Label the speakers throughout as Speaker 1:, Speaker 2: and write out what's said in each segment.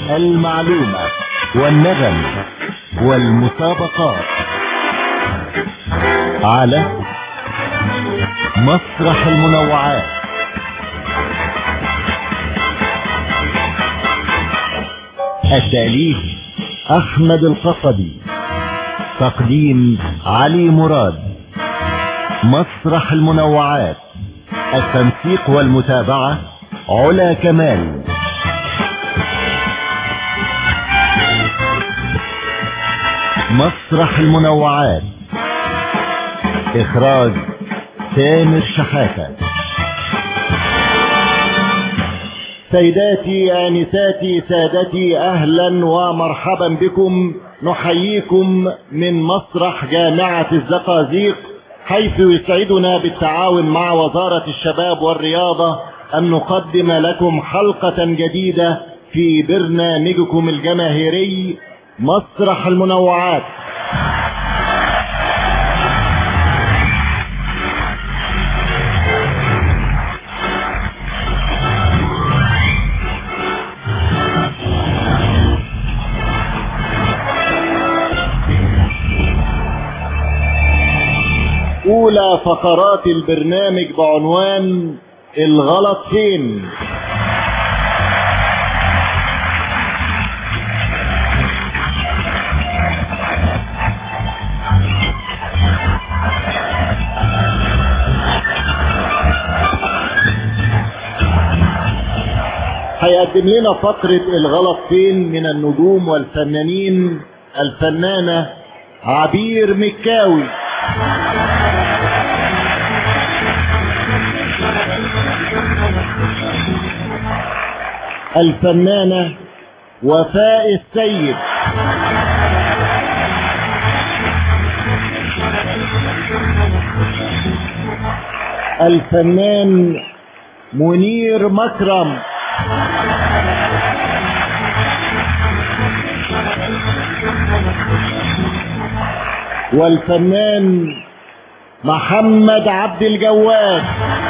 Speaker 1: المعلومة والنغم والمسابقات على مسرح المنوعات التأليف أحمد القصبي تقديم علي مراد مسرح المنوعات التنسيق والمتابعة علا كمال مسرح المنوعات إخراج تامر شحاتة سيداتي آنساتي سادتي أهلا ومرحبا بكم نحييكم من مسرح جامعة الزقازيق حيث يسعدنا بالتعاون مع وزارة الشباب والرياضة أن نقدم لكم حلقة جديدة في برنامجكم الجماهيري مسرح المنوعات أولى فقرات البرنامج بعنوان الغلط فين هيقدم لنا فقرة الغلط فين من النجوم والفنانين الفنانة عبير مكاوي الفنانة وفاء السيد الفنان منير مكرم والفنان محمد عبد الجواد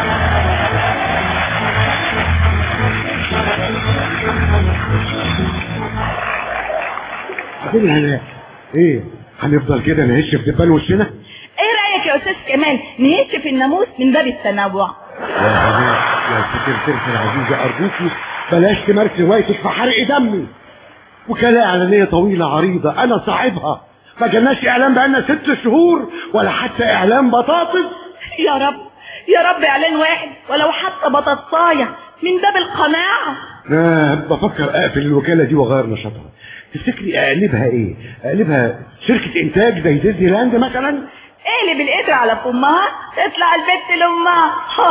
Speaker 2: بعدين يعني ايه هنفضل كده نهش في دبال وشنا
Speaker 3: ايه رايك يا استاذ كمال نهش في الناموس من باب التنوع
Speaker 2: يا جماعه يا سكرتيرتي العزيزه ارجوكي بلاش تمارسي هوايتك في حرق دمي وكالة إعلانية طويلة عريضة أنا صاحبها ما جالناش إعلان بقالنا ست شهور ولا حتى إعلان بطاطس
Speaker 3: يا رب يا رب اعلان واحد ولو حتى بطاطسايه من باب القناعه
Speaker 2: أنا بفكر أقفل الوكالة دي وأغير نشاطها تفتكري أقلبها إيه؟ أقلبها شركة إنتاج زي ديزني لاند مثلا؟
Speaker 3: اقلب القدر على فمها تطلع البت لامها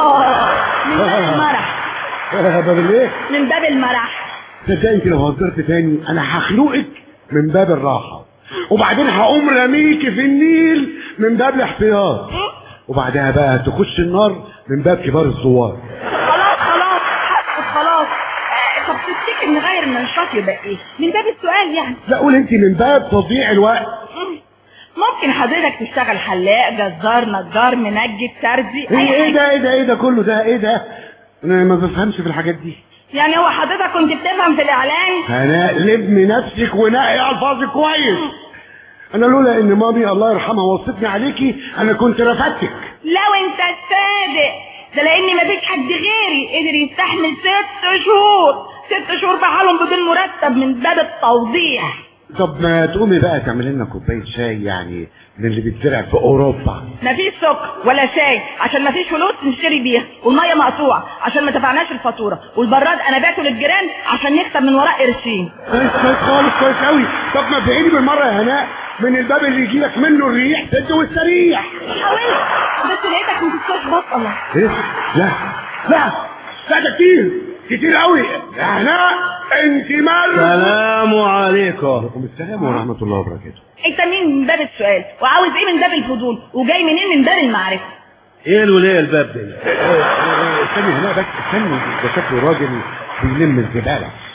Speaker 3: آه، من باب المرح
Speaker 2: آه، باب الإيه؟
Speaker 3: من باب المرح
Speaker 2: صدقني انت لو هزرت تاني انا هخنقك من باب الراحة وبعدين هقوم رميكي في النيل من باب الاحتياط وبعدها بقى تخش النار من باب كبار الزوار
Speaker 3: خلاص خلاص حسب خلاص آه، طب تفتكر نغير النشاط يبقى ايه من باب السؤال يعني
Speaker 2: لا قول انت من باب تضييع الوقت
Speaker 3: مم. ممكن حضرتك تشتغل حلاق جزار نجار منجد ترزي
Speaker 2: ايه
Speaker 3: اي
Speaker 2: ايه
Speaker 3: حاجه
Speaker 2: ده ايه ده ايه ده كله ده ايه ده انا ما بفهمش في الحاجات دي
Speaker 3: يعني هو حضرتك كنت بتفهم في الاعلان
Speaker 2: انا لم نفسك ونقي الفاظك كويس انا لولا ان مامي الله يرحمها وصتني عليكي انا كنت رفدتك
Speaker 3: لو انت الصادق ده لان مفيش حد غيري قدر يستحمل ست شهور ست شهور في حالهم بدون مرتب من باب التوضيح
Speaker 2: طب ما تقومي بقى تعملي لنا كوبايه شاي يعني من اللي بيتزرع في اوروبا
Speaker 3: مفيش سكر ولا شاي عشان مفيش فلوس نشتري بيها والميه مقطوعه عشان ما دفعناش الفاتوره والبراد انا بعته للجيران عشان نكسب من وراء قرشين
Speaker 2: كويس كويس خالص كويس قوي طب ما تبيعيني بالمره يا هناء من الباب اللي يجي لك منه الريح سد والسريح
Speaker 3: حاولت بس لقيتك ما تسواش بطله
Speaker 2: ايه لا لا لا ده كتير كتير قوي يا هناء انت مال
Speaker 1: السلام عليكم
Speaker 2: وعليكم السلام ورحمه الله وبركاته
Speaker 3: انت مين من باب السؤال وعاوز ايه من باب الفضول وجاي منين من باب المعرفه
Speaker 1: ايه الولاية الباب ده
Speaker 2: استني هناء بس استني ده شكله راجل بيلم الزباله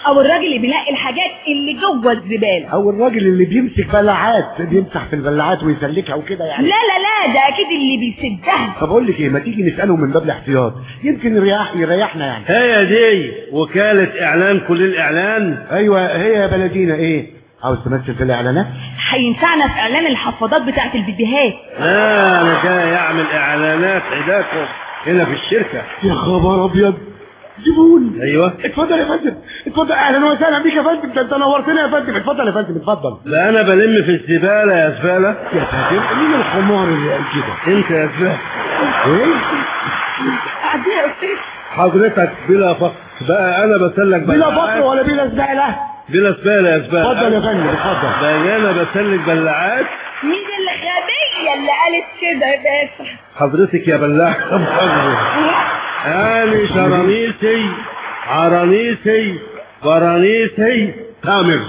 Speaker 3: او الراجل اللي بينقي الحاجات اللي جوه الزباله
Speaker 2: او الراجل اللي بيمسك بلاعات بيمسح في البلاعات ويسلكها وكده
Speaker 3: لا
Speaker 2: يعني
Speaker 3: لا لا ده اكيد اللي بيسدها
Speaker 2: طب اقول لك ايه ما تيجي نساله من باب الاحتياط يمكن يريح يريحنا يعني
Speaker 1: هي دي وكالة اعلان كل الاعلان
Speaker 2: ايوه هي يا بلدينا ايه عاوز تمثل في الاعلانات
Speaker 3: هينفعنا في اعلان الحفاضات بتاعت البيبيهات
Speaker 1: لا انا جاي اعمل اعلانات عداكم هنا في الشركة
Speaker 2: يا خبر ابيض زبون
Speaker 1: ايوه
Speaker 2: اتفضل يا فندم اتفضل اهلا وسهلا بيك يا فندم ده انت نورتنا يا فندم اتفضل يا فندم اتفضل
Speaker 1: لا انا بلم في الزبالة يا زبالة
Speaker 2: يا فندم مين الحمار اللي قال كده
Speaker 1: انت يا زبالة
Speaker 2: ايه
Speaker 3: عديها يا استاذ
Speaker 1: حضرتك بلا فقر بقى انا بسلك
Speaker 2: بلا
Speaker 1: بلاعات.
Speaker 2: فقر ولا بلا زباله
Speaker 1: بلا زبالة يا زبالة
Speaker 2: اتفضل يا فندم اتفضل
Speaker 1: بقى انا بسلك بلاعات
Speaker 3: مين الغبية اللي قالت كده يا باشا
Speaker 1: حضرتك يا بلاع انا شرانيسي عرانيسي برانيسي تامر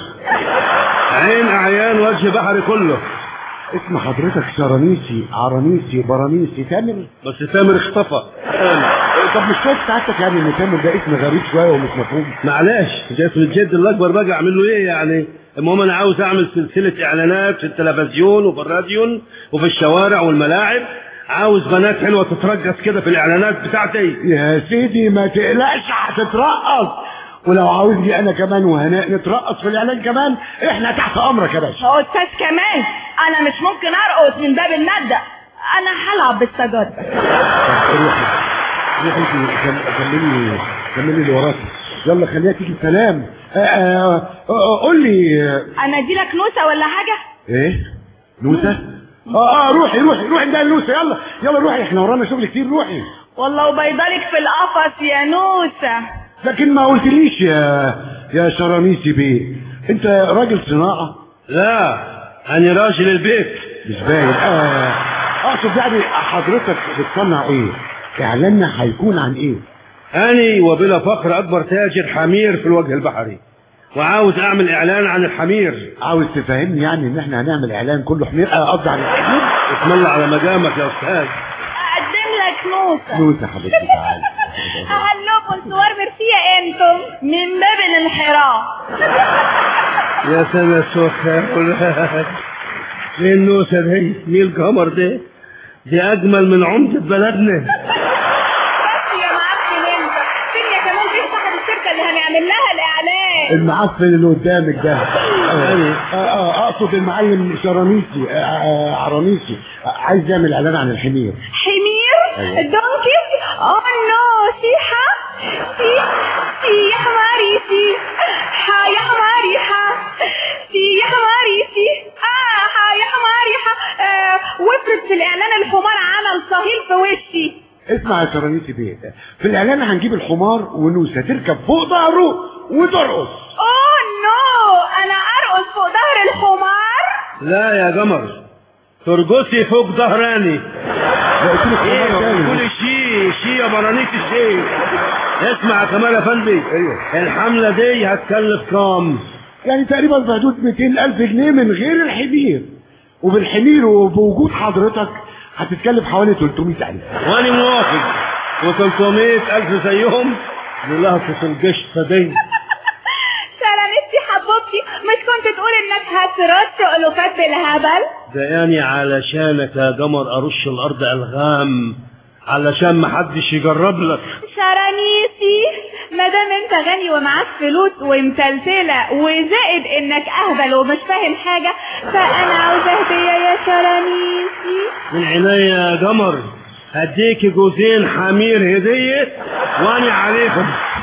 Speaker 1: عين اعيان وجه بحري كله
Speaker 2: اسم حضرتك شرانيسي عرانيسي برانيسي تامر
Speaker 1: بس تامر اختفى
Speaker 2: طب مش شايف سعادتك يعني ان تامر ده اسم غريب شويه ومش مفهوم
Speaker 1: معلش ده اسم الجد الاكبر بقى اعمل له ايه يعني المهم انا عاوز اعمل سلسله اعلانات في التلفزيون وفي الراديو وفي الشوارع والملاعب عاوز بنات حلوه تترقص كده في الاعلانات بتاعتي
Speaker 2: يا سيدي ما تقلقش هتترقص ولو عاوزني انا كمان وهناء نترقص في الاعلان كمان احنا تحت امرك يا باشا
Speaker 3: هو استاذ كمان انا مش ممكن ارقص من باب الندى انا هلعب بالسجاد
Speaker 2: طب روحي روحي انت كم- كملي كملي اللي وراكي يلا خليها تيجي بسلام آه، آه، آه، قول لي آه،
Speaker 3: انا ادي لك نوسه ولا حاجه
Speaker 2: ايه نوسه اه اه روحي روحي روحي ده النوسه يلا يلا روحي احنا ورانا شغل كتير روحي
Speaker 3: والله وبيضلك في القفص يا نوسه
Speaker 2: لكن ما قلتليش يا يا شرانيسي بيه انت راجل صناعه
Speaker 1: لا انا راجل البيت
Speaker 2: مش باين آه اقصد يعني حضرتك بتصنع ايه اعلاننا هيكون عن ايه
Speaker 1: اني وبلا فخر اكبر تاجر حمير في الوجه البحري وعاوز اعمل اعلان عن الحمير
Speaker 2: عاوز تفهمني يعني ان احنا هنعمل اعلان كله حمير آه، قصدي عن الحمير
Speaker 1: اتملى على مقامك يا استاذ
Speaker 3: اقدم لك نوسه
Speaker 2: نوسه حبيبتي تعالي
Speaker 3: اهلكم صور مرسيه انتم من باب الانحراف
Speaker 1: يا سنة سوخة يا ولاد مين النوسة دي مين القمر ده دي اجمل من عمدة بلدنا
Speaker 3: بس يا معفن انت فين يا كمان فين صاحب الشركه اللي هنعمل لها الاعلان
Speaker 2: المعفن اللي قدامك ده
Speaker 1: يعني؟
Speaker 2: آه آه اقصد المعلم شرانيسي آه آه عرانيسي آه عايز يعمل اعلان عن الحمير
Speaker 3: حمير
Speaker 2: أيوة.
Speaker 3: دونكي اه نو سيحة سي سي يا حماري سي ها يا حماري ها سي يا حماري سي اه ها يا حماري ها آه وافرض في الاعلان الحمار عمل صهيل في وشي
Speaker 2: اسمع يا شرانيسي بيه في الاعلان هنجيب الحمار ونوسه تركب فوق ظهره وترقص
Speaker 3: اوه نو انا ارقص فوق ظهر الحمار
Speaker 1: لا يا قمر ترقصي فوق ظهراني
Speaker 2: قلت لك
Speaker 1: ايه
Speaker 2: حمار تاني.
Speaker 1: قولي شي شي يا برانيك الشي اسمع يا كمال افندي
Speaker 2: ايوه
Speaker 1: الحملة دي هتكلف كام
Speaker 2: يعني تقريبا في حدود 200 ألف جنيه من غير الحمير وبالحمير وبوجود حضرتك هتتكلف حوالي 300 ألف
Speaker 1: وانا موافق و300 الف زيهم للهفة القشطة دي
Speaker 3: سلامتي حبوبتي مش كنت تقول انك هترش الوفات بالهبل
Speaker 1: ده يعني علشانك يا قمر ارش الارض الغام علشان ما حدش يجرب لك
Speaker 3: شرانيسي ما دام انت غني ومعاك فلوس ومتلتله وزائد انك اهبل ومش فاهم حاجه فانا عاوزه هديه يا شرانيسي
Speaker 1: من عينيا يا قمر هديك جوزين حمير هدية وانا عليكم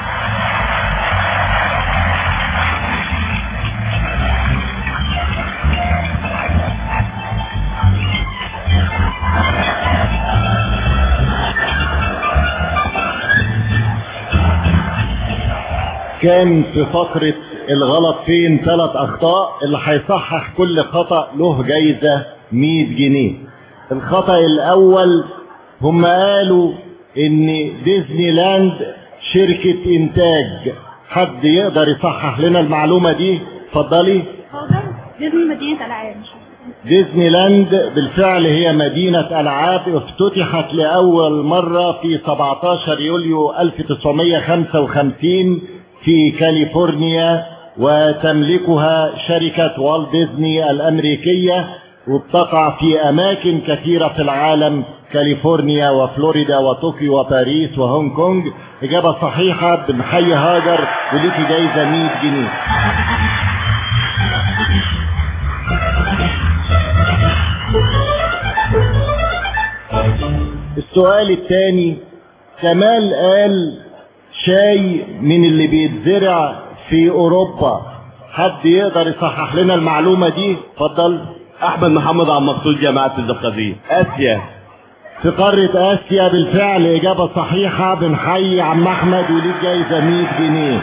Speaker 4: كان في فقرة الغلط فين ثلاث أخطاء اللي هيصحح كل خطأ له جايزة 100 جنيه الخطأ الأول هم قالوا إن ديزني لاند شركة إنتاج حد يقدر يصحح لنا المعلومة دي اتفضلي
Speaker 3: ديزني مدينه العاب
Speaker 4: ديزني لاند بالفعل هي مدينة ألعاب افتتحت لأول مرة في 17 يوليو 1955 في كاليفورنيا وتملكها شركة والت ديزني الأمريكية وبتقع في أماكن كثيرة في العالم كاليفورنيا وفلوريدا وطوكيو وباريس وهونج كونج إجابة صحيحة بنحيي هاجر وليكي جايزة 100 جنيه السؤال الثاني كمال قال شاي من اللي بيتزرع في اوروبا حد يقدر يصحح لنا المعلومة دي اتفضل
Speaker 1: احمد محمد عم مقصود جامعة الزقازيق اسيا
Speaker 4: في قارة اسيا بالفعل اجابة صحيحة بنحيي عم احمد وليك جايزة 100 جنيه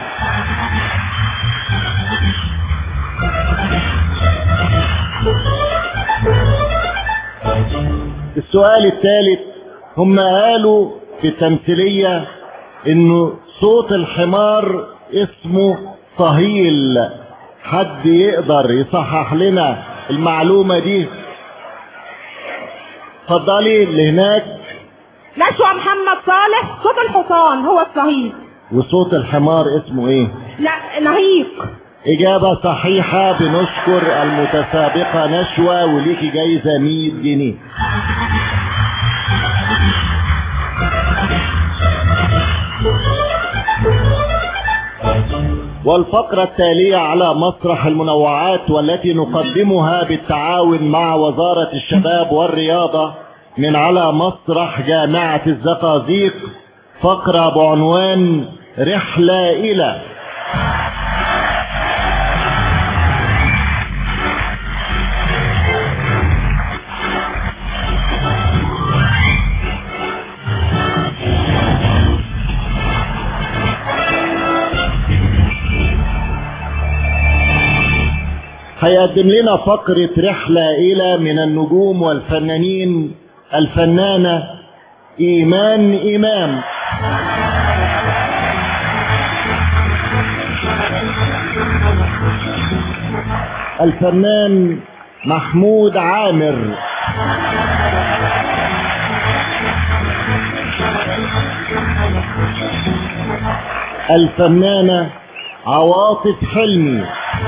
Speaker 4: السؤال الثالث هم قالوا في التمثيلية انه صوت الحمار اسمه صهيل حد يقدر يصحح لنا المعلومة دي اتفضلي اللي هناك
Speaker 3: نشوى محمد صالح صوت الحصان هو الصهيل
Speaker 4: وصوت الحمار اسمه ايه
Speaker 3: لا نهيق
Speaker 4: اجابة صحيحة بنشكر المتسابقة نشوى وليكي جايزة 100 جنيه والفقرة التالية على مسرح المنوعات والتي نقدمها بالتعاون مع وزارة الشباب والرياضة من على مسرح جامعة الزقازيق فقرة بعنوان رحلة إلى هيقدم لنا فقرة رحلة إلى من النجوم والفنانين الفنانة إيمان إمام الفنان محمود عامر الفنانة عواطف حلمي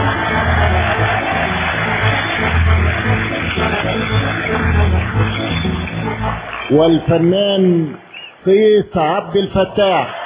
Speaker 4: والفنان قيس عبد الفتاح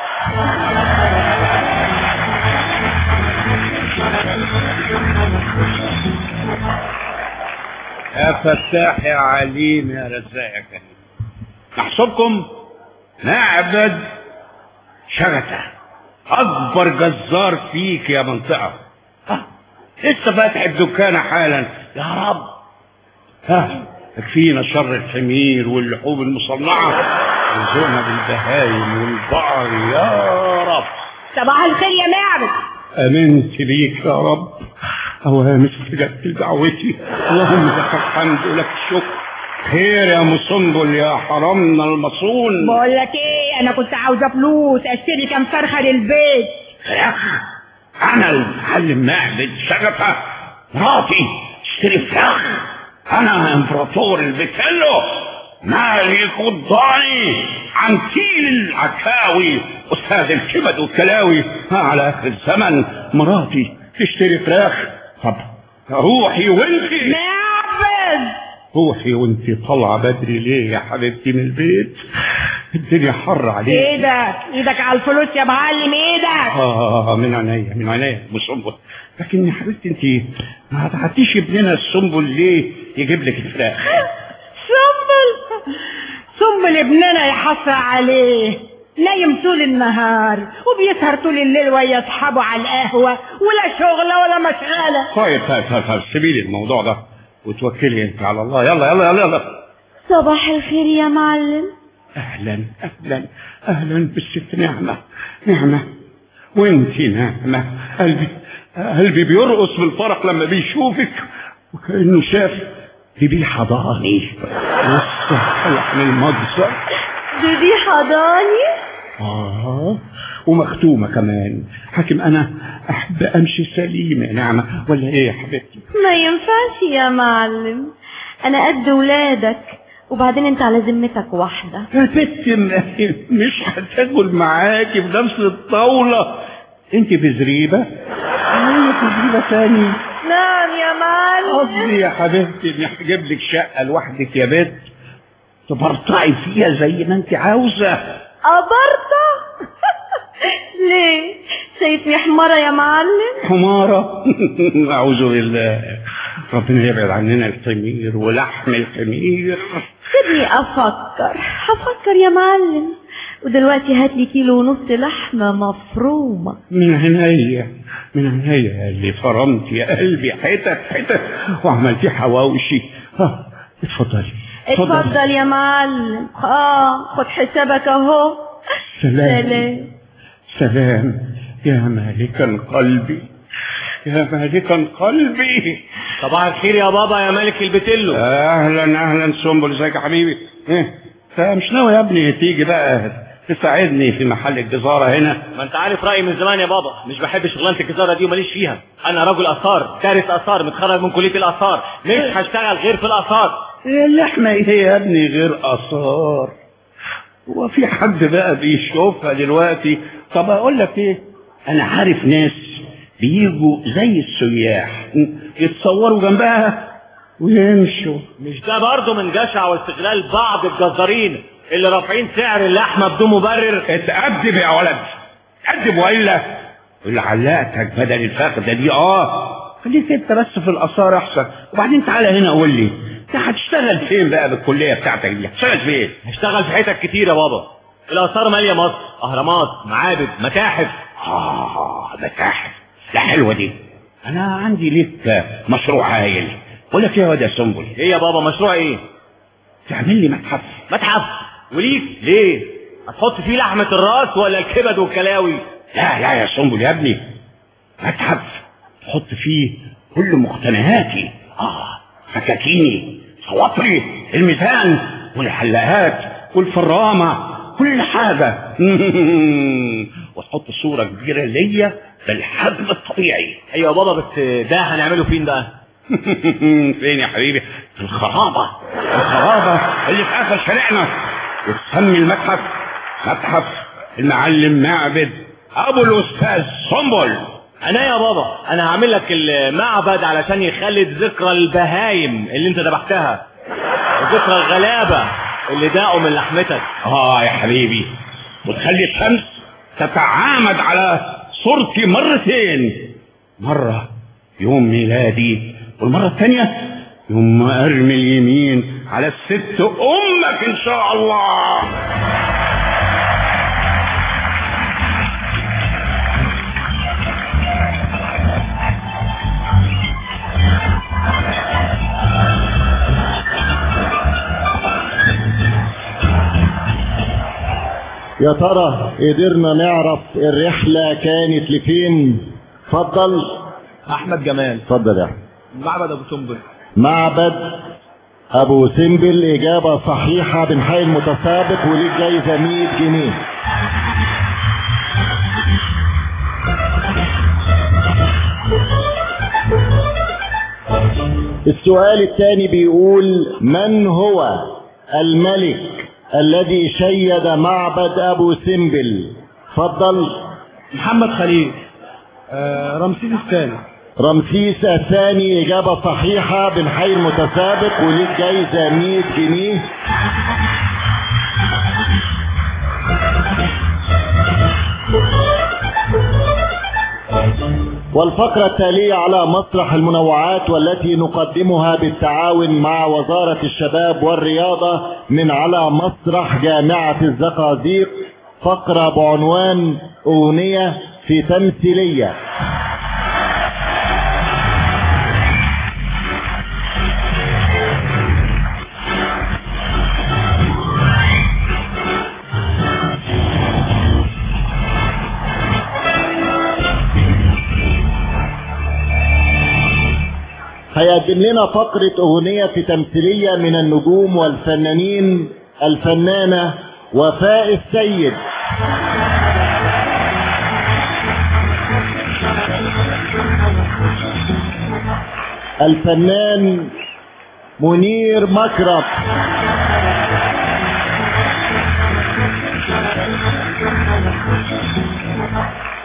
Speaker 1: يا فتاح يا عليم يا رزاق يا كريم محسوبكم معبد شغتة أكبر جزار فيك يا منطقة ها لسه فاتح الدكانة حالا يا رب ها يكفينا شر الحمير واللحوم المصنعة وزونا بالبهايم والبقر يا رب
Speaker 3: صباح الخير يا معبد
Speaker 1: امنت بيك يا رب اوام استجبت لدعوتي اللهم لك الحمد ولك الشكر خير يا مصنبل يا حرمنا المصون
Speaker 3: بقول لك ايه انا كنت عاوزه فلوس اشتري كام فرخه للبيت
Speaker 1: فراخ انا المعلم معبد شغفة مراتي اشتري فراخ انا امبراطور البيتيلو مالي قضاني عنتيل العكاوي استاذ الكبد والكلاوي ها على اخر الزمن مراتي تشتري فراخ طب روحي وانتي
Speaker 3: معبد
Speaker 1: روحي وانتي طالعه بدري ليه يا حبيبتي من البيت الدنيا حر عليك
Speaker 3: ايدك ايدك على الفلوس يا معلم ايدك
Speaker 1: آه من عينيا من عينيا بسنبل لكن يا حبيبتي انت ما هتعطيش ابننا السنبل ليه يجيب لك الفراخ
Speaker 3: سنبل سنبل ابننا يحصى عليه نايم طول النهار وبيسهر طول الليل ويا اصحابه على القهوه ولا شغله ولا مشغله
Speaker 1: طيب طيب طيب, طيب. سيبي لي الموضوع ده وتوكلي انت على الله يلا يلا يلا يلا
Speaker 3: صباح الخير يا معلم
Speaker 1: اهلا اهلا اهلا بالست نعمه نعمه وانت نعمه قلبي قلبي بيرقص بالفرح لما بيشوفك وكانه شاف بيبي حضاني لسه طلع من المجزر
Speaker 3: دي حضاني
Speaker 1: اه ومختومه كمان حاكم انا احب امشي سليم يا نعمه ولا ايه يا حبيبتي
Speaker 5: ما ينفعش يا معلم انا قد ولادك وبعدين انت على ذمتك واحدة
Speaker 1: يا بت م- مش هتاكل معاكي في نفس الطاولة
Speaker 6: انت في زريبة هي في زريبة تاني
Speaker 5: نعم يا معلم
Speaker 6: قصدي يا حبيبتي اني هجيب لك شقة لوحدك يا بنت تبرطعي فيها زي ما انت عاوزة
Speaker 5: أبرطة ليه شايفني حمارة يا معلم
Speaker 6: حمارة أعوذ بالله ربنا يبعد عننا الحمير ولحم الحمير
Speaker 5: سيبني أفكر هفكر يا معلم ودلوقتي هات لي كيلو ونص لحمة مفرومة
Speaker 6: من عينيا من عينيا اللي فرمت يا قلبي حتت حتت وعملتي حواوشي ها اتفضلي
Speaker 5: اتفضل يا معلم اه خد حسابك اهو
Speaker 6: سلام
Speaker 5: سلام
Speaker 6: سلام يا مالكا قلبي يا مالكا قلبي
Speaker 7: صباح الخير يا بابا يا ملك البتلو
Speaker 6: اهلا اهلا سنبل ازيك يا حبيبي ايه انت مش ناوي يا ابني تيجي بقى تساعدني في محل الجزارة هنا
Speaker 7: ما انت عارف رأيي من زمان يا بابا مش بحب شغلانة الجزارة دي وماليش فيها انا رجل اثار دارس اثار متخرج من كلية الاثار مش هشتغل غير في الاثار
Speaker 6: اللحمة ايه يا ابني غير اثار هو في حد بقى بيشوفها دلوقتي طب اقول لك ايه انا عارف ناس بيجوا زي السياح يتصوروا جنبها ويمشوا
Speaker 7: مش ده برضه من جشع واستغلال بعض الجزارين اللي رافعين سعر اللحمة بدون مبرر
Speaker 6: اتأدب يا ولد اتأدب والا اللي علقتك بدل الفخدة دي اه خليك انت بس في الاثار احسن وبعدين تعالى هنا قول لي انت هتشتغل فين بقى بالكليه بتاعتك دي هتشتغل فين
Speaker 7: هشتغل في حتت كتير يا بابا الاثار مالية مصر اهرامات معابد متاحف
Speaker 6: اه متاحف لا حلوه دي انا عندي ليك مشروع هايل بقول لك ايه يا واد يا سنبل
Speaker 7: ايه يا بابا مشروع ايه
Speaker 6: تعمل لي متحف
Speaker 7: متحف وليك ليه هتحط فيه لحمة الراس ولا الكبد والكلاوي
Speaker 6: لا لا يا سنبل يا ابني متحف تحط فيه كل مقتنياتي اه سكاكيني صواطري الميزان والحلاقات والفرامة كل حاجة وتحط صورة كبيرة ليا بالحجم الطبيعي
Speaker 7: ايوه يا بابا بس ده هنعمله فين بقى
Speaker 6: فين يا حبيبي في الخرابة الخرابة اللي في آخر شارعنا وتسمي المتحف متحف المعلم معبد أبو الأستاذ سنبل
Speaker 7: انا يا بابا انا هعمل لك المعبد علشان يخلد ذكرى البهايم اللي انت ذبحتها وذكرى الغلابة اللي داقوا من لحمتك
Speaker 6: آه يا حبيبي وتخلي الشمس تتعامد على صورتي مرتين مرة يوم ميلادي والمرة الثانية يوم ما أرمي اليمين على الست أمك إن شاء الله
Speaker 4: يا ترى قدرنا نعرف الرحلة كانت لفين اتفضل
Speaker 7: احمد جمال
Speaker 4: اتفضل يا احمد
Speaker 7: معبد ابو سنبل
Speaker 4: معبد ابو سمبل اجابة صحيحة بنحيي المتسابق وليك جايزة 100 جنيه السؤال الثاني بيقول من هو الملك الذي شيد معبد ابو سمبل اتفضل
Speaker 1: محمد خليل آه رمسيس الثاني
Speaker 4: رمسيس الثاني إجابة صحيحة بنحيي المتسابق وليك جايزة 100 جنيه والفقرة التالية على مسرح المنوعات والتي نقدمها بالتعاون مع وزارة الشباب والرياضة من على مسرح جامعة الزقازيق فقرة بعنوان أغنية في تمثيلية هيقدم لنا فقرة أغنية في تمثيلية من النجوم والفنانين الفنانة وفاء السيد الفنان منير مكرم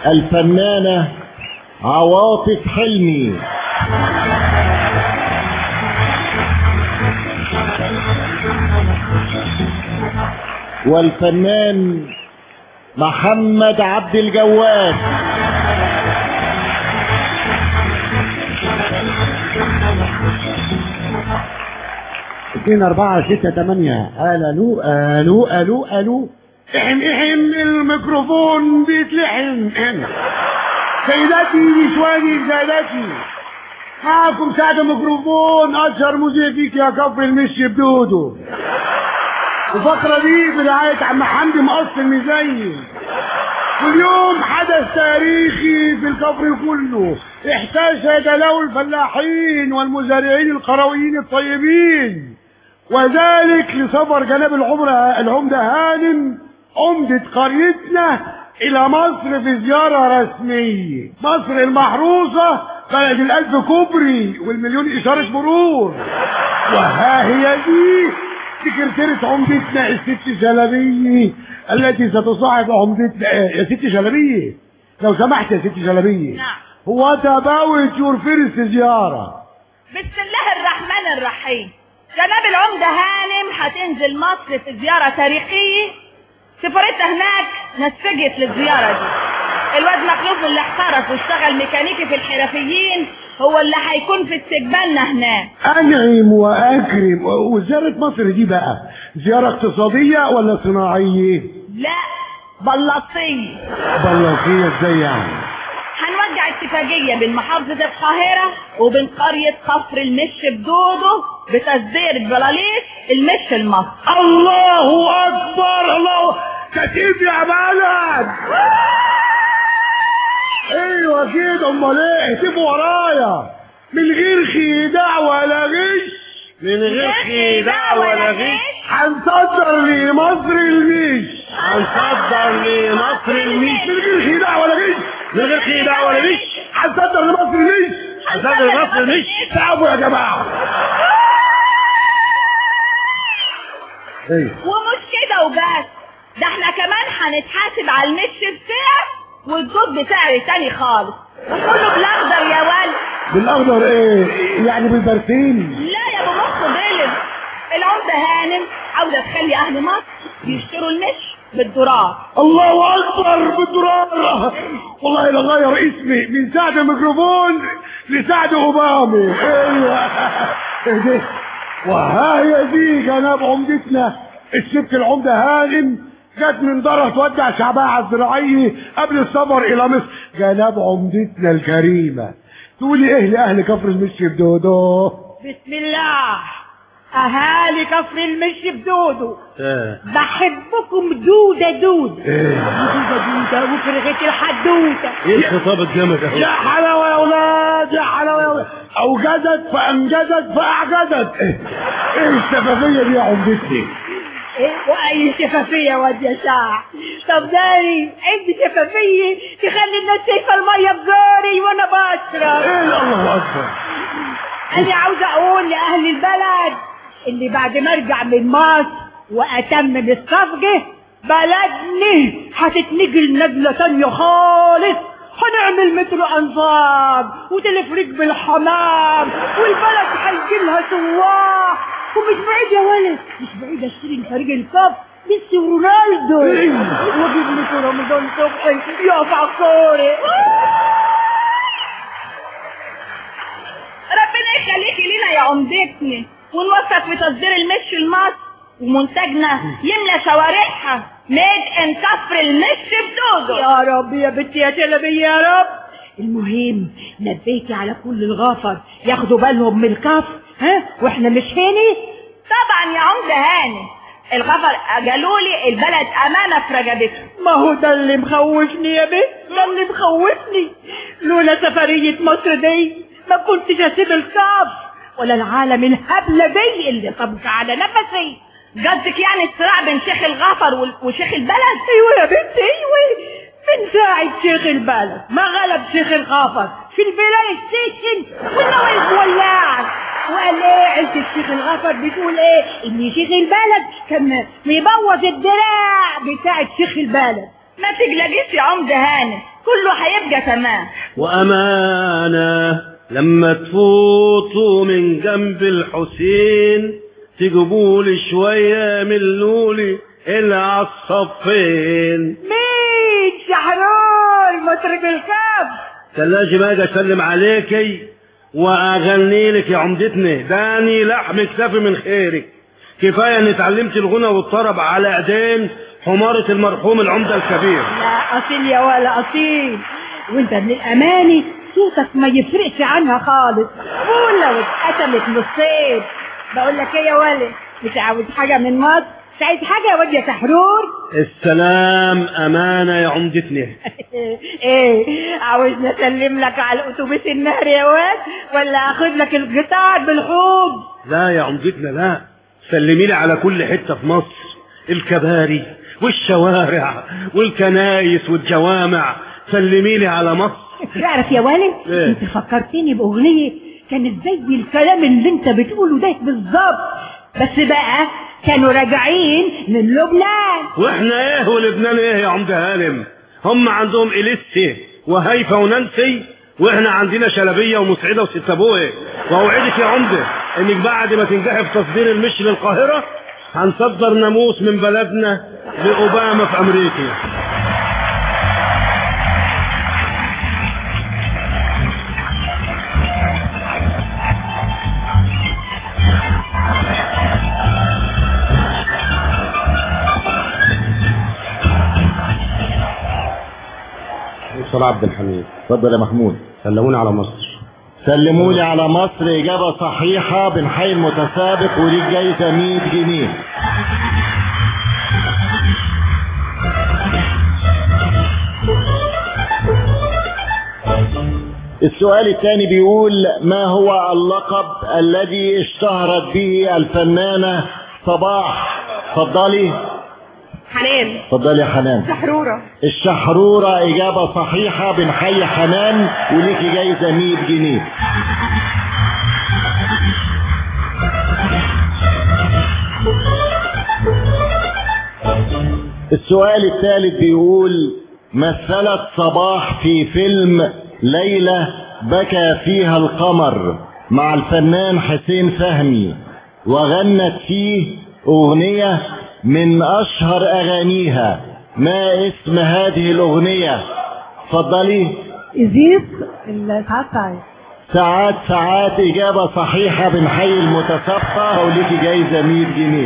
Speaker 4: الفنانة عواطف حلمي والفنان محمد عبد الجواد
Speaker 2: اتنين اربعة ستة تمانية الو الو الو الو احم احم الميكروفون بيتلحم احم. سيداتي نسواني سادتي معكم سعد ميكروفون اشهر مذيع فيك يا كفر المشي بدودو الفقرة دي برعاية عم حمدي مقص الميزاني واليوم حدث تاريخي في الكفر كله احتشد له الفلاحين والمزارعين القرويين الطيبين وذلك لسفر جناب العمرة العمدة هانم عمدة قريتنا إلى مصر في زيارة رسمية مصر المحروسة بلد الألف كوبري والمليون إشارة مرور وها هي دي سكرتيرة عمدتنا الست جلبية التي ستصاحب عمدتنا آه، يا ست جلبية لو سمحت يا ست جلبية
Speaker 3: نعم.
Speaker 2: هو تباوت يور فيرست زيارة
Speaker 3: بسم الله الرحمن الرحيم جناب العمدة هانم هتنزل مصر في زيارة تاريخية سفرتها هناك نسجت للزيارة دي الواد مخلوف اللي احترف واشتغل ميكانيكي في الحرفيين هو اللي هيكون في استقبالنا هناك
Speaker 2: أنعم وأكرم وزيارة مصر دي بقى زيارة اقتصادية ولا صناعية؟
Speaker 3: لا بلاطية
Speaker 2: بلاطية ازاي يعني؟
Speaker 3: هنوجع اتفاقية بين محافظة القاهرة وبين قرية كفر المش بدودو بتصدير البلاليس المش المصري
Speaker 2: الله أكبر الله كتيب يا بلد ايوه كده امال ايه اكتبوا ورايا من غير خداع ولا غش
Speaker 1: من غير خداع ولا غش
Speaker 2: هنصدر لمصر المش
Speaker 1: هنصدر لمصر الميش
Speaker 2: من غير خداع ولا غش
Speaker 1: من غير خداع ولا غش
Speaker 2: هنصدر لمصر المش
Speaker 1: هنصدر لمصر الميش
Speaker 2: تعبوا يا جماعه ايه
Speaker 3: ومش كده وبس ده احنا كمان هنتحاسب على المش بسعر والدود بسعر تاني خالص وكله بالاخضر يا ولد
Speaker 2: بالاخضر ايه يعني بالبرسيم
Speaker 3: لا يا ابو مخ ضلم العمدة هانم عاوزة تخلي اهل مصر يشتروا المش بالدولار
Speaker 2: الله اكبر بالدولار والله لغير اسمي من سعد الميكروفون لسعد اوبامي ايوه إيه ده؟ وها هي دي جناب عمدتنا الست العمده هانم جت من دارها تودع شعبها على الزراعية قبل السفر الى مصر جناب عمدتنا الكريمه تقولي ايه لاهل كفر المشي بدودو
Speaker 8: بسم الله اهالي كفر المشي بدودو بحبكم دودة دودة
Speaker 2: ايه
Speaker 8: دودة دودة وفرغة الحدودة
Speaker 1: ايه الخطاب الجامد
Speaker 2: يا
Speaker 1: اهو
Speaker 2: حلاوة يا ولاد يا حلاوة يا ولاد أوجدت فأنجزت فأعجزت إيه إيه الشفافية دي يا عمدتي
Speaker 8: ايه واي شفافية واد يا شاع طب داري عندي شفافية تخلي الناس شايفة المية بزوري وانا بشرب
Speaker 2: إيه الله أكبر
Speaker 8: انا عاوزة اقول لاهل البلد اللي بعد ما ارجع من مصر واتمم الصفقة بلدني هتتنقل نقلة تانية خالص هنعمل مترو انظار وتلفريق بالحمام والبلد هيجيلها سواح ومش بعيد يا ولد مش بعيد اشتري فريق الكف ميسي ورونالدو واجيب لكم رمضان صبحي يقف على الكورة
Speaker 3: ربنا يخليكي لينا يا عمدتنا ونوفق في تصدير المش لمصر ومنتجنا يملى شوارعها ميد ان كفر المش بدودو
Speaker 8: يا رب يا بنتي يا شلبي يا رب المهم نبيتي على كل الغفر ياخدوا بالهم من الكف ها واحنا مش هنا
Speaker 3: طبعا يا عمدة هاني الغفر قالوا لي البلد امانة في رقبتهم
Speaker 8: ما هو ده اللي مخوفني يا بنت ده اللي مخوفني لولا سفرية مصر دي ما كنتش اسيب الكف ولا العالم الهبلة دي اللي طبق على نفسي
Speaker 3: قصدك يعني الصراع بين شيخ الغفر وال- وشيخ البلد
Speaker 8: ايوه يا بنتي ايوه من ساعة شيخ البلد ما غلب شيخ الغافر في البلاي ستيشن والنوايا مولعة وقال ايه عيلة الشيخ الغفر بتقول ايه ان شيخ البلد كان مبوظ الدراع بتاع شيخ البلد
Speaker 3: ما تقلقيش يا عمدة هاني كله هيبقى تمام
Speaker 1: وأمانة لما تفوتوا من جنب الحسين تجيبولي شوية من لولي العصفين
Speaker 8: مين شحرور مطرب الكاب
Speaker 1: تلاجي بقى أجي اسلم عليكي واغني لك يا عمدتنا داني لحم كتافي من خيرك كفايه اني اتعلمت الغنى والطرب على ايدين حمارة المرحوم العمدة الكبير
Speaker 8: لا اصيل يا ولا اصيل وانت من الاماني صوتك ما يفرقش عنها خالص قول لو اتقسمت نصين بقول لك ايه يا ولد مش عاوز حاجه من مصر مش عايز حاجه يا واد يا سحرور
Speaker 1: السلام امانة يا عمدتنا
Speaker 8: ايه عاوزني اسلم لك على الاتوبيس النهر يا واد ولا اخد لك القطار بالحوض
Speaker 1: لا يا عمدتنا لا سلمي لي على كل حتة في مصر الكباري والشوارع والكنايس والجوامع سلمي لي على مصر
Speaker 8: تعرف يا والد
Speaker 1: إيه؟
Speaker 8: انت فكرتني باغنيه كانت زي الكلام اللي انت بتقوله ده بالظبط بس بقى كانوا راجعين من لبنان
Speaker 1: واحنا ايه ولبنان ايه يا عمدة هانم هم عندهم اليسي وهيفا ونانسي واحنا عندنا شلبية ومسعدة وست ابوه واوعدك يا عمدة انك بعد ما تنجحي في تصدير المش للقاهرة هنصدر ناموس من بلدنا لاوباما في امريكا صلاح عبد الحميد
Speaker 4: اتفضل يا محمود
Speaker 1: سلمونا على مصر
Speaker 4: سلموا لي على مصر إجابة صحيحة بنحيي المتسابق وليك جايزة 100 جنيه السؤال الثاني بيقول ما هو اللقب الذي اشتهرت به الفنانة صباح اتفضلي
Speaker 3: حنان
Speaker 4: اتفضلي يا حنان
Speaker 3: سحرورة
Speaker 4: الشحرورة إجابة صحيحة بنحيي حنان وليكي جايزة 100 جنيه السؤال الثالث بيقول مثلت صباح في فيلم ليلة بكى فيها القمر مع الفنان حسين فهمي وغنت فيه أغنية من أشهر أغانيها ما اسم هذه الأغنية اتفضلي
Speaker 8: ازيد الساعات
Speaker 4: ساعات ساعات إجابة صحيحة بنحيي المتسابقة وليكي جايزة 100 جنيه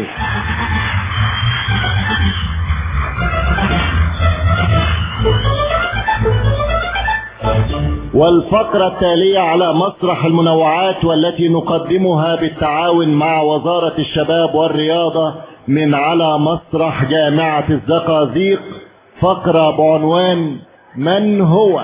Speaker 4: والفقرة التالية على مسرح المنوعات والتي نقدمها بالتعاون مع وزارة الشباب والرياضة من على مسرح جامعة الزقازيق فقرة بعنوان من هو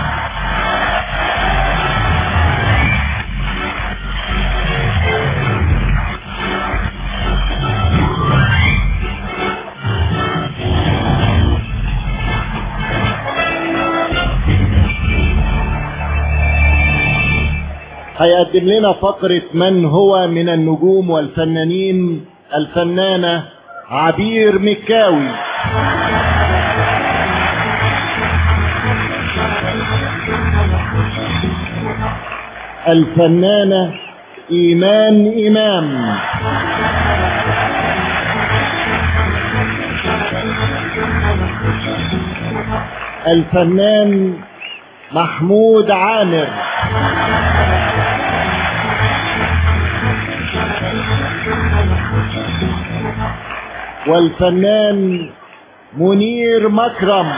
Speaker 4: هيقدم لنا فقرة من هو من النجوم والفنانين الفنانة عبير مكاوي الفنانة إيمان إمام الفنان محمود عامر والفنان منير مكرم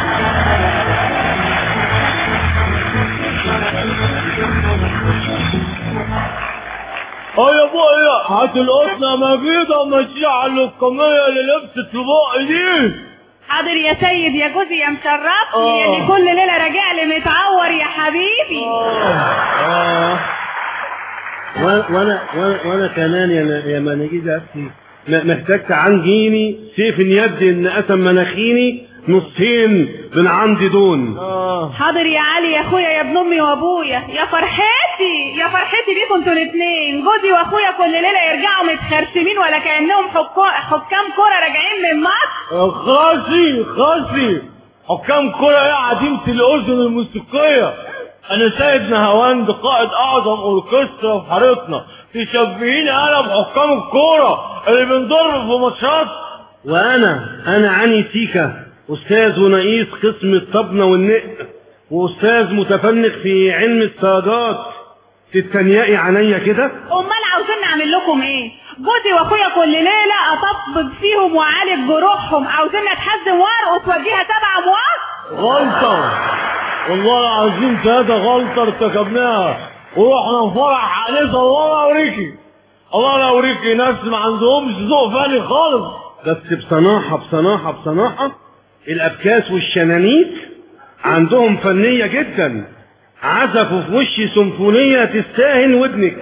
Speaker 7: اه يا ابويا هات القطنة مجيدة مشيها الكمية اللي لبست في بقي دي
Speaker 3: حاضر يا سيد يا جوزي يا مشرفني
Speaker 7: آه.
Speaker 3: اللي كل ليلة راجع لي متعور يا حبيبي
Speaker 1: آه. وانا وانا وانا, وأنا كمان يا يا مناجيز اختي م- محتاج تعنجيني سيف يدي ان قسم مناخيني نصين من عندي دون
Speaker 3: حاضر يا علي يا اخويا يا ابن امي وابويا يا فرحتي يا فرحتي بيكم انتوا الاثنين جوزي واخويا كل ليله يرجعوا متخرسمين ولا كانهم حكو- حكام كوره راجعين من مصر
Speaker 7: خاسي خاسي حكام كرة ايه عديمة الأذن الموسيقية أنا سيد نهواند قائد أعظم أوركسترا في حارتنا تشبهيني أنا بحكام الكورة اللي بنضرب في ماتشات
Speaker 1: وانا انا عني سيكا استاذ ونقيس قسم الطبنة والنق واستاذ متفنق في علم الصاجات تتنيقي عليا كده
Speaker 3: امال عاوزين نعمل لكم ايه جوزي واخويا كل ليله اطبق فيهم واعالج جروحهم عاوزين اتحزم وارقص واديها سبع اموات
Speaker 7: غلطة والله العظيم ثلاثة غلطة ارتكبناها ورحنا فرح عنيسة الله اوريكي الله اوريكي ناس ما عندهمش ذوق فني خالص
Speaker 1: بس بصناحة بصناحة بصناحة الأبكاس والشنانيت عندهم فنية جدا عزفوا في وشي سيمفونية تستاهل ودنك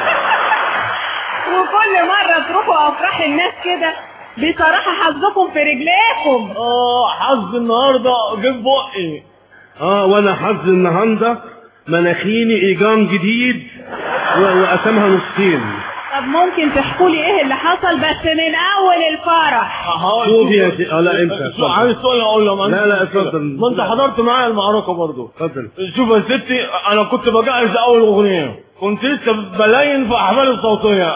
Speaker 3: وكل مره تروحوا افراح الناس كده بصراحه حظكم في رجليكم
Speaker 7: اه حظ النهارده جيب بقي
Speaker 1: اه وانا حظ النهارده مناخيني ايجام جديد و- وقسمها نصين
Speaker 3: طب ممكن تحكوا لي ايه اللي حصل بس من اول الفرح
Speaker 1: شوف يا سي- اه لا انت
Speaker 7: شو عايز سؤال اقول له
Speaker 1: لا، لا، اتفضل.
Speaker 7: ما انت حضرت معايا المعركه برضه
Speaker 1: اتفضل
Speaker 7: شوف يا ستي انا كنت بجهز اول اغنيه كنت لسه بلاين في احوال الصوتيه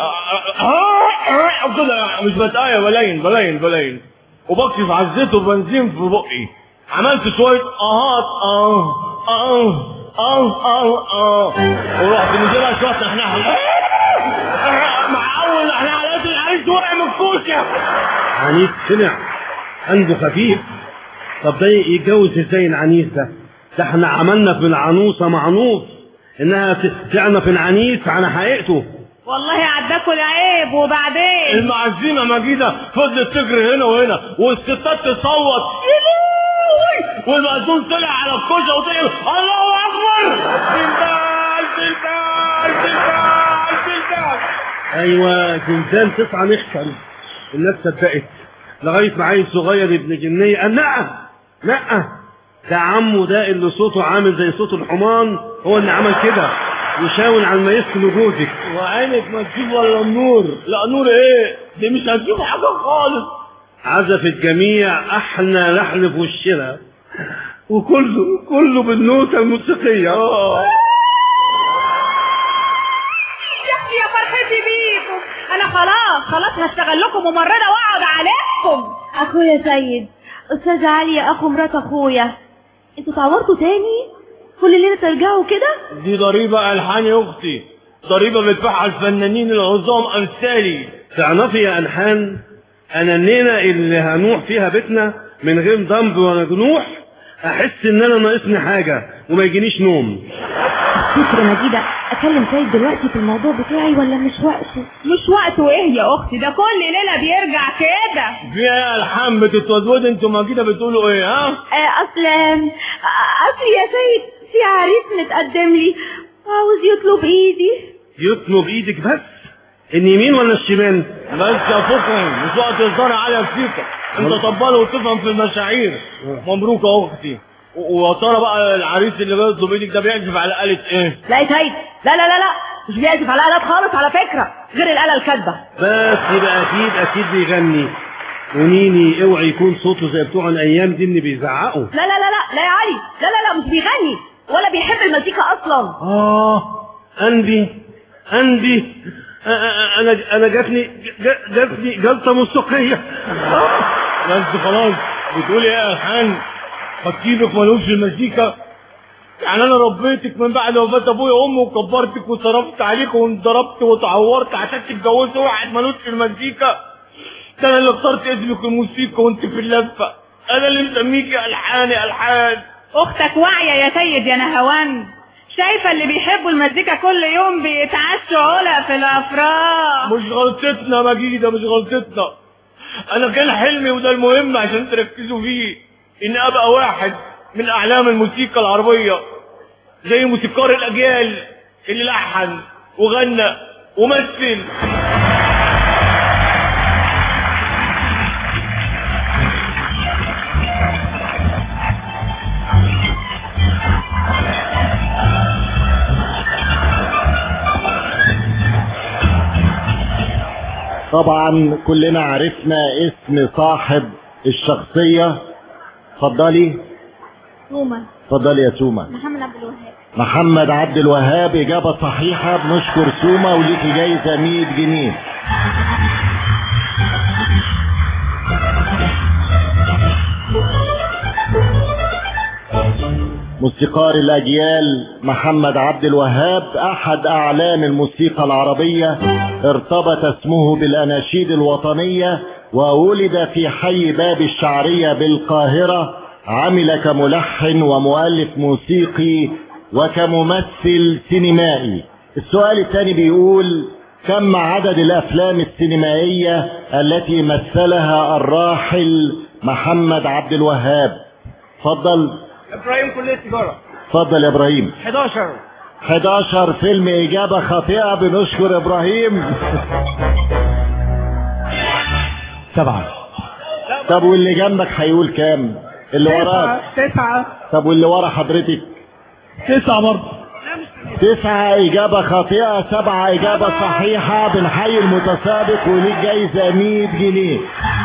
Speaker 7: كده مش بتايه بلاين بلاين بلاين وبكشف على الزيت والبنزين في بقي عملت شويه اهات اه اه اه اه اه ورحت نزلها شويه نحنحه مع اول نحنحه العريس وقع من الكوشه
Speaker 1: عنيس سمع عنده خفيف طب ده يتجوز ازاي العنيس ده ده احنا عملنا في العنوسة معنوف انها ت- تعنف العنيس على حقيقته
Speaker 3: والله عداكوا العيب وبعدين
Speaker 7: المعزيمة مجيدة فضلت تجري هنا وهنا والستات تصوت يلوي والمأذون طلع على الكوشة وطلع الله أكبر زلزال زلزال زلزال زلزال
Speaker 1: ايوه زلزال تسعة نخسر الناس صدقت لغاية ما عيل صغير ابن جنية قال لا لا ده عمه ده اللي صوته عامل زي صوت الحمار هو اللي عمل كده وشاور على المايسترو جوزك
Speaker 7: وعينك ما تجيب ولا النور لا نور ايه دي مش هتجيب حاجة خالص
Speaker 1: عزف الجميع احلى لحن في وشنا وكله كله بالنوتة الموسيقية
Speaker 3: يا يا فرحتي بيكم انا خلاص خلاص هشتغل لكم ممرضه واقعد عليكم
Speaker 5: اخويا سيد استاذة عليا اخو مرات اخويا انتوا اتعورتوا تاني كل ليلة ترجعوا كده
Speaker 7: دي ضريبة ألحان يا أختي ضريبة بيدفعها الفنانين العظام أمثالي
Speaker 1: تعرفي يا ألحان أنا الليلة اللي هنوح فيها بيتنا من غير ضنب ولا جنوح أحس إن أنا ناقصني حاجة وما يجينيش نوم
Speaker 5: فكرة مجيدة اكلم سيد دلوقتي في الموضوع بتاعي ولا مش وقته
Speaker 3: مش وقته ايه يا اختي ده كل ليله بيرجع كده
Speaker 7: في ايه ألحان بتتودود انتوا ما كده بتقولوا ايه ها؟
Speaker 5: آه، اصل آه، اصل يا سيد في عريس متقدم لي عاوز يطلب ايدي
Speaker 1: يطلب إيدك بس اليمين ولا الشمال
Speaker 7: بس يا فكري مش وقت الزرع على فيك انت طبال وتفهم في المشاعير مبروك يا اختي و- ويا ترى بقى العريس اللي بيطلب ايدك ده بيعزف على آلة ايه؟
Speaker 8: لا يا سيد لا لا لا لا مش بيعزف على آلات خالص على فكرة غير الآلة الكاتبة
Speaker 1: بس يبقى أكيد أكيد بيغني ونيني اوعي يكون صوته زي بتوع الأيام دي اللي بيزعقوا
Speaker 8: لا لا لا لا لا يا علي لا لا لا مش بيغني ولا بيحب المزيكا أصلا
Speaker 1: آه أنبي أنبي أ- أ- أنا أنا جاتني ج- جاتني جلطة موسيقية
Speaker 7: ما انت خلاص بتقولي ايه يا ألحان خطيبك ملوش في المزيكا يعني انا ربيتك من بعد وفاة ابويا وامي وكبرتك وصرفت عليك وانضربت وتعورت عشان تتجوزي واحد ملوش في المزيكا ده انا اللي اخترت اسمك الموسيقى وانت في اللفه انا اللي مسميكي الحاني الحان
Speaker 3: اختك واعيه يا سيد يا نهوان شايفه اللي بيحبوا المزيكا كل يوم بيتعشوا علا في الافراح
Speaker 7: مش غلطتنا مجيدة مش غلطتنا انا كان حلمي وده المهم عشان تركزوا فيه ان ابقى واحد من اعلام الموسيقى العربية زي موسيقار الاجيال اللي لحن وغنى ومثل
Speaker 4: طبعا كلنا عرفنا اسم صاحب الشخصية اتفضلي
Speaker 5: توما
Speaker 4: اتفضلي يا سوما
Speaker 5: محمد عبد الوهاب
Speaker 4: محمد عبد الوهاب إجابة صحيحة بنشكر سوما وليكي جايزة 100 جنيه موسيقار الأجيال محمد عبد الوهاب أحد أعلام الموسيقى العربية ارتبط اسمه بالأناشيد الوطنية وولد في حي باب الشعرية بالقاهرة عمل كملحن ومؤلف موسيقي وكممثل سينمائي السؤال الثاني بيقول كم عدد الأفلام السينمائية التي مثلها الراحل محمد عبد الوهاب اتفضل
Speaker 7: ابراهيم كلية تجارة
Speaker 4: اتفضل يا ابراهيم
Speaker 7: 11
Speaker 4: 11 فيلم اجابة خاطئة بنشكر ابراهيم
Speaker 2: سبعة
Speaker 4: طب واللي جنبك هيقول كام اللي وراك
Speaker 8: تسعة
Speaker 4: طب واللي ورا حضرتك
Speaker 2: تسعة برضه
Speaker 4: تسعة إجابة خاطئة سبعة إجابة صحيحة بنحيي المتسابق وليك جايزة 100 جنيه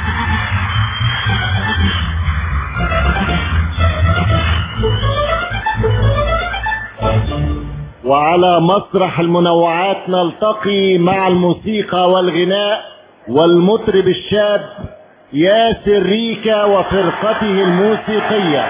Speaker 4: وعلى مسرح المنوعات نلتقي مع الموسيقى والغناء والمطرب الشاب ياسر ريكا وفرقته الموسيقيه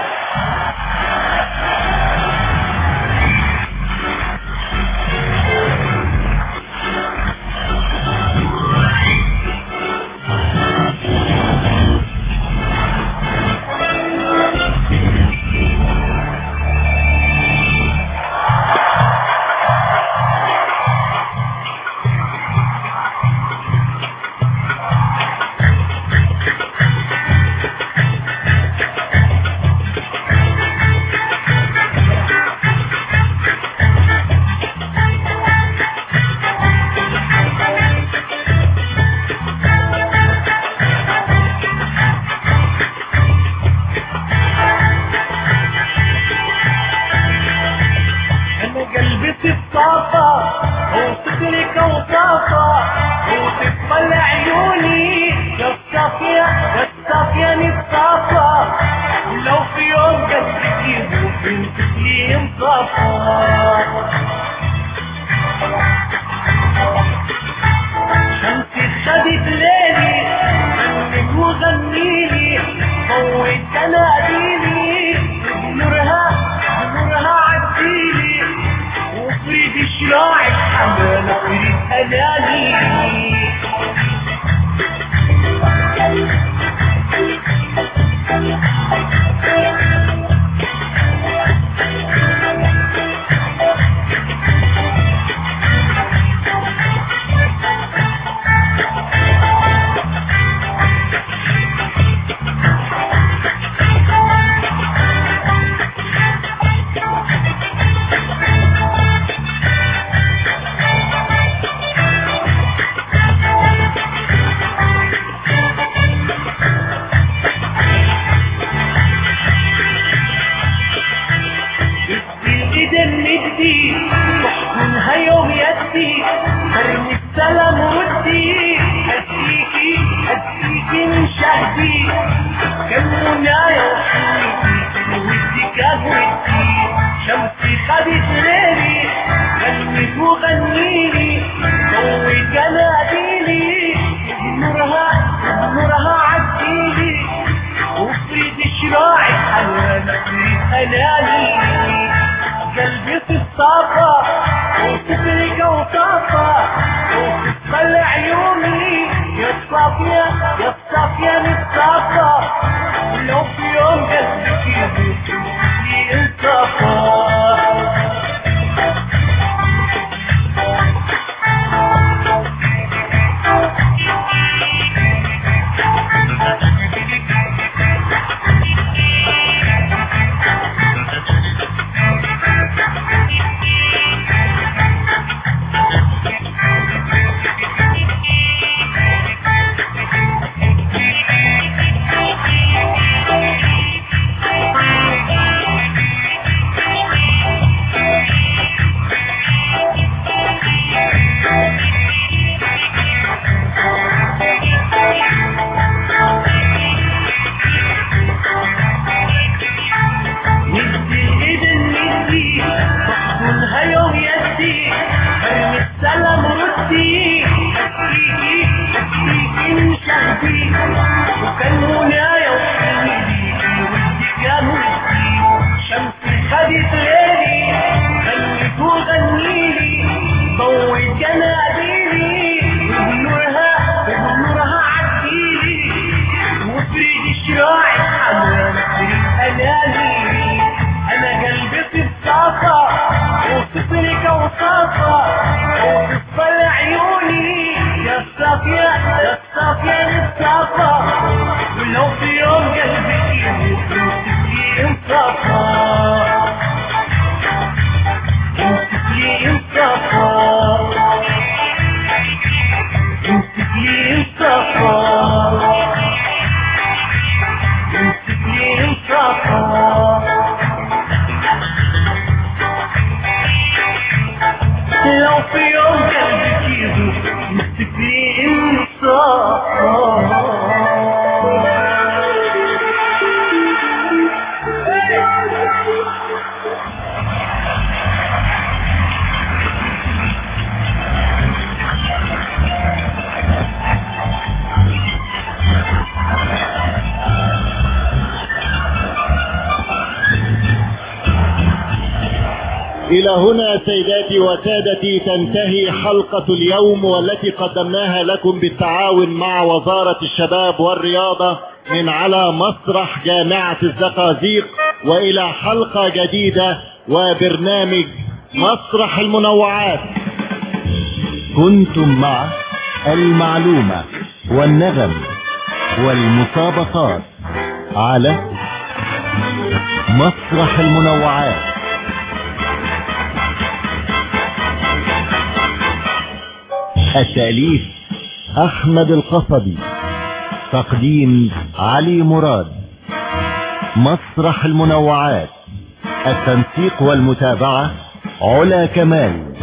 Speaker 9: انا قلبي الصافى وصدرك وصافى وتقبل عيوني يا الصافية يا الصافية نتصافى ولو في يوم قلبك يذوب بنتك لي مصافى شمسي خدت ليلي غنك وغنيلي ضويت اناديلي نورها نورها عديلي وفريد شراعك حمالة فريد هلالي بالايد ندي تحضنها يوم يدي ارمي السلام ودي هديكي هديكي من شهدي كم منايا وحيدي ودي كان ودي شمسي خدت ليلي غنيت وغنيلي ضويت اناديلي نورها نورها عديلي وفريد شراعي حنان فريد هلالي قلبي في الصافة وصدرك وصافة وتتخلى عيوني يا الصافية يا الصافية نتصافى ولو في يوم قلبك يذوب لي انصافى الصفا وتقبل عيوني يا صافية يا صافية للصفا ولو في يوم قلبي يمسكي انصفا يمسكي انصفا يمسكي انصفا يمسكي انصفا لو في يوم قلبك يذوب مستفي انصاف
Speaker 4: إلى هنا سيداتي وسادتي تنتهي حلقة اليوم والتي قدمناها لكم بالتعاون مع وزارة الشباب والرياضة من على مسرح جامعة الزقازيق وإلى حلقة جديدة وبرنامج مسرح المنوعات كنتم مع المعلومة والنغم والمسابقات على مسرح المنوعات التأليف أحمد القصبي تقديم علي مراد مسرح المنوعات التنسيق والمتابعة علا كمال